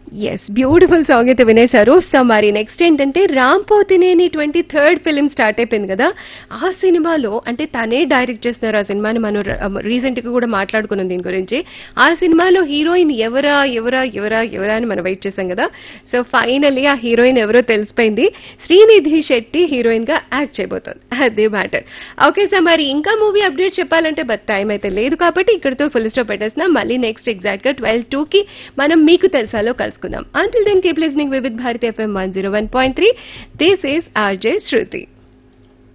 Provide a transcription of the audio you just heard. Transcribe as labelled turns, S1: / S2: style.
S1: yes beautiful song అయితే వినేశారు so మరి next ఏంటంటే Ram Pothineni twenty third film start అయిపోయింది కదా ఆ సినిమాలో అంటే తనే డైరెక్ట్ చేస్తున్నారు ఆ సినిమాని మనం రీసెంట్ గా కూడా మాట్లాడుకున్నాం దీని గురించి ఆ సినిమాలో హీరోయిన్ ఎవరా ఎవరా ఎవరా ఎవరా అని మనం వెయిట్ చేసాం కదా సో ఫైనల్లీ ఆ హీరోయిన్ ఎవరో తెలిసిపోయింది శ్రీనిధి శెట్టి హీరోయిన్ గా యాక్ట్ చేయబోతోంది అదే మ్యాటర్ ఓకే సార్ మరి ఇంకా మూవీ అప్డేట్ చెప్పాలంటే బట్ టైం అయితే లేదు కాబట్టి ఇక్కడితో ఫుల్ స్టాప్ పెట్టేసిన మళ్ళీ నెక్స్ట్ ఎగ్జాక్ట్ గా ట్వెల్వ్ టూ కి మనం మీకు తెలుసాలో కలుసుకుందాం until then keep listening Vividh Bharati FM one zero one point three this is RJ Shruti